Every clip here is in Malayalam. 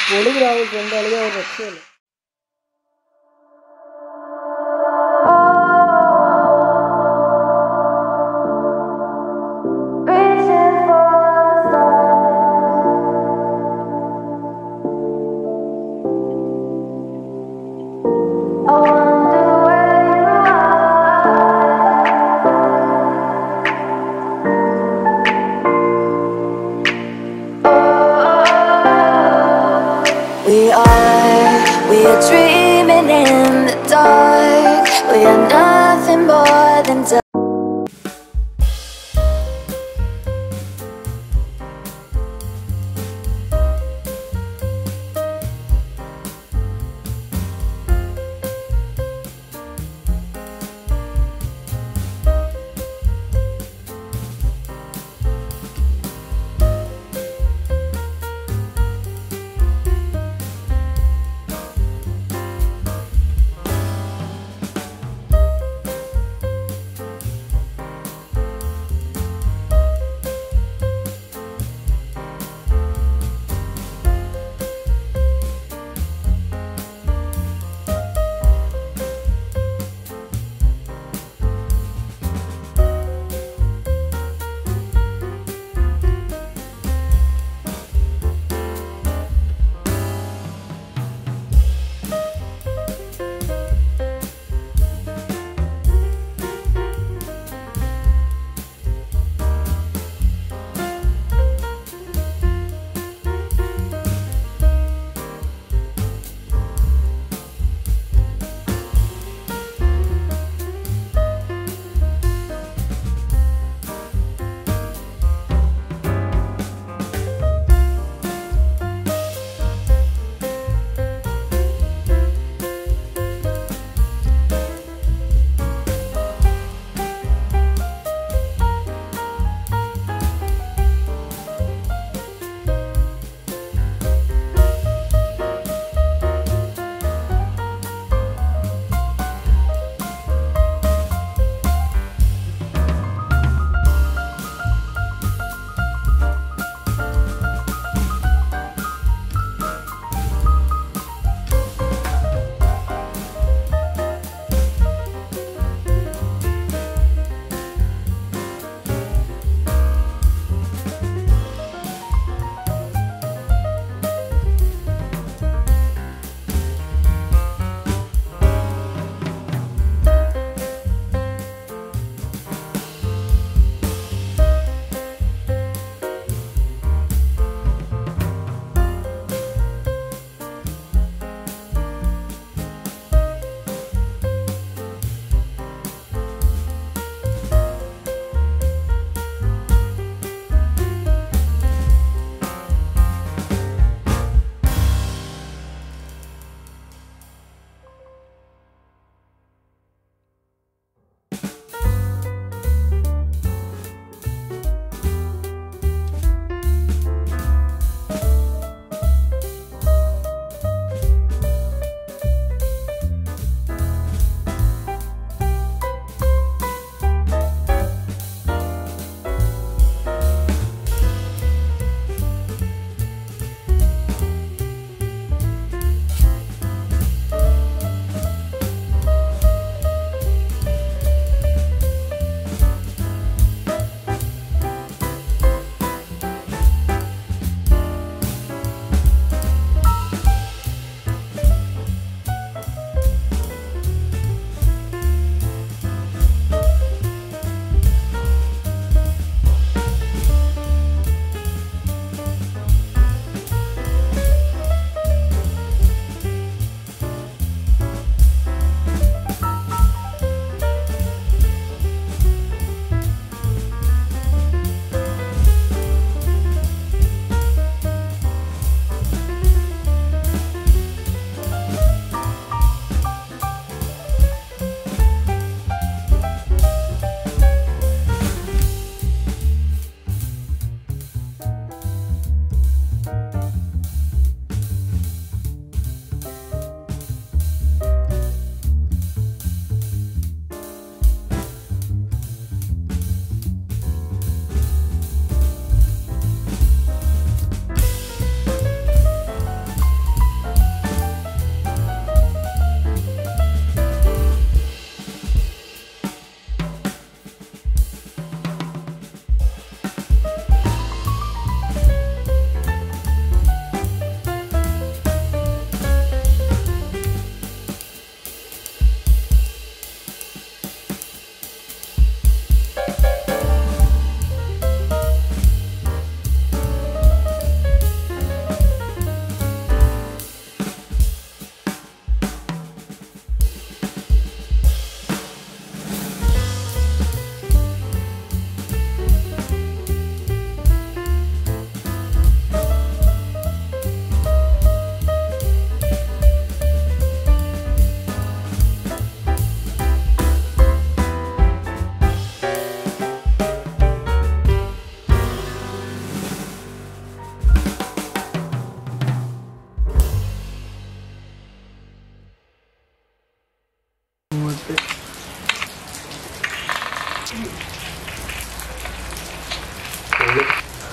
പൊളി ഗ്രാഫിക്സ് എൻ്റെ അളിയ ഒരു രക്ഷയില്ല We are, we are dreaming in the dark. We are nothing more than dust. ഉള്ളൂ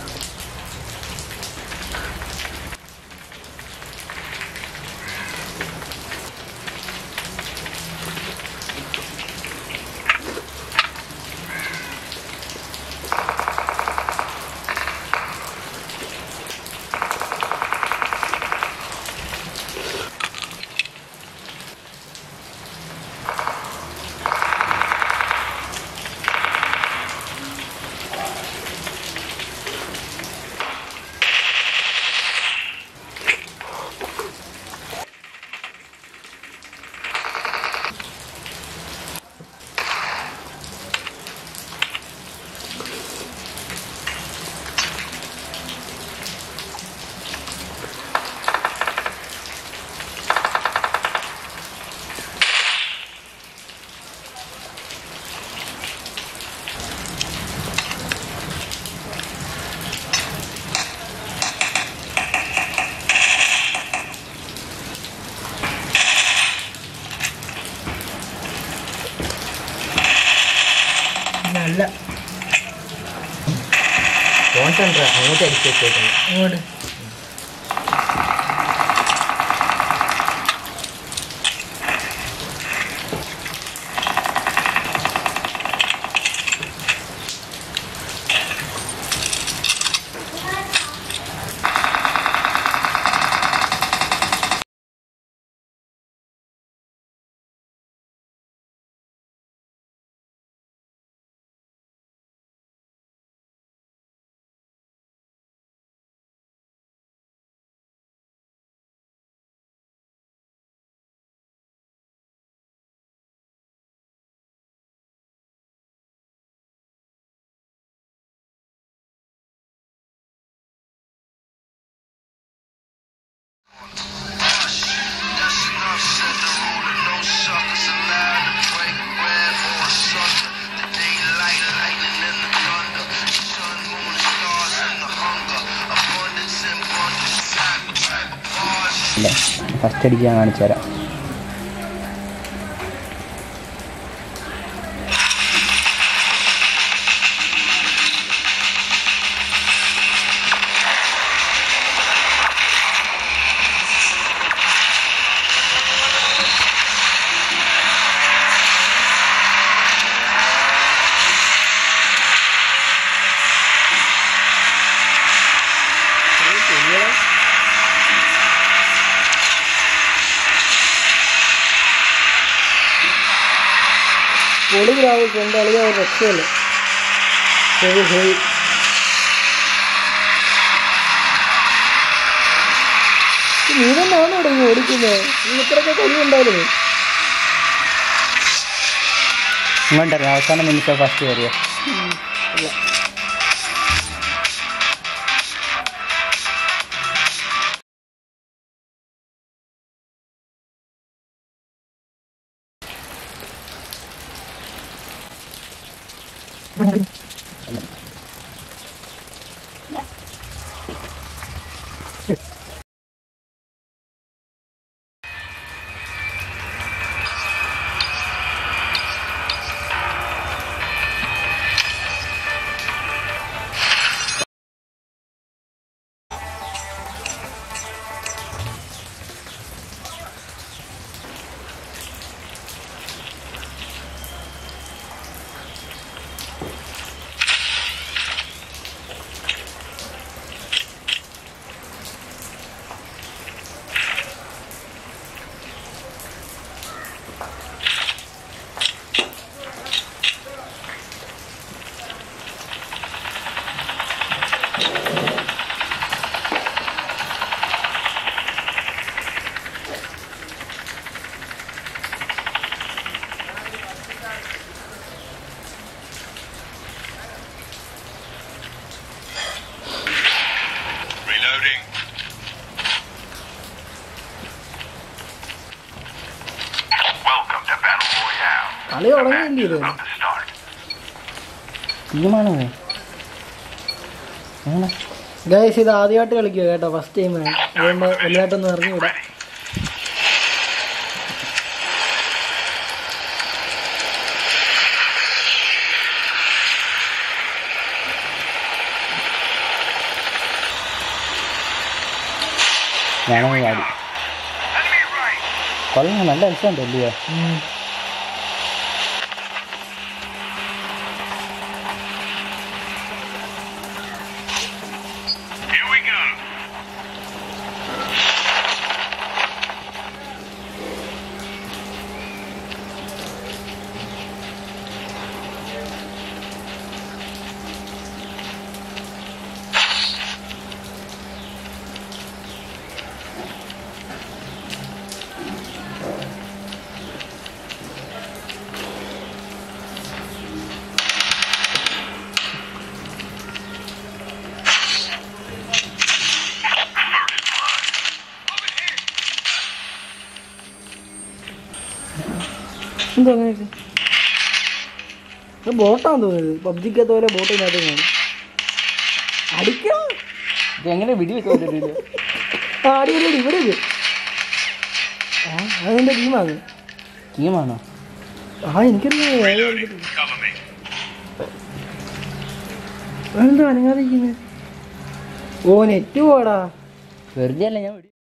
നല്ല കോൺസെൻട്രേ അങ്ങോട്ട് അടിച്ചു വെച്ചേക്കുന്നു അങ്ങോട്ട് That's enough, said the ruler. No suckers allowed to break bread or asunder. The daylight, lightning, and the thunder. The sun, moon, stars, and the hunger. Abundance and bundles. Type, type of bars. അല്ലേ ഫസ്റ്റ് അടിച്ച് ഞാൻ കാണിച്ചു തരാം പൊളി ഗ്രാഫിക്സ് എൻ്റെ അളിയ ഒരു രക്ഷയില്ല ഹെവി ഹെവി നീ തന്നെയാണോ ഇവിടെ ഓടിക്കുന്നത് നീ ഇത്രയൊക്കെ കഴിവുണ്ടായിരുന്നു ഇങ്ങോട്ടറിയാം അവസാനം നിമിഷം ഫസ്റ്റ് കയറിയോ Reloading. Welcome to Battle Royale. കളി തുടങ്ങിയില്ലേ ഇത് About to start. ടീമാണോ അങ്ങനെ ഗൈസ് ഇത് ആദ്യമായിട്ട് കളിക്കുക കേട്ടോ ഫസ്റ്റ് ടൈമാണ് അതുകൊണ്ട് വലുതായിട്ടൊന്നും അറിഞ്ഞുകൂടാ Ready. ഞാനങ്ങ് ചാടി കൊള്ളാം നല്ല രസമുണ്ട് അല്ലയോ എന്തോ അങ്ങനെയൊക്കെ ഇത് ബോട്ടാന്ന് തോന്നുന്നത് പബ്ജിക്കകത്ത് പോലെ ബോട്ട് ഇതിനകത്ത് കാണും അടിക്കണം ഇത് എങ്ങനെ വെടിവെക്കാൻ പറ്റില്ല ആ അടി അടി അടി ഇവിടെ ഇല്ല. ആ അതെന്റെ ടീമാണ് ടീമാണോ ആ എനിക്കറിയാം എന്താ അനങ്ങാതിരിക്കുന്നത് ഓ നെറ്റ് പോടാ വെറുതെ അല്ല ഞാൻ വെടി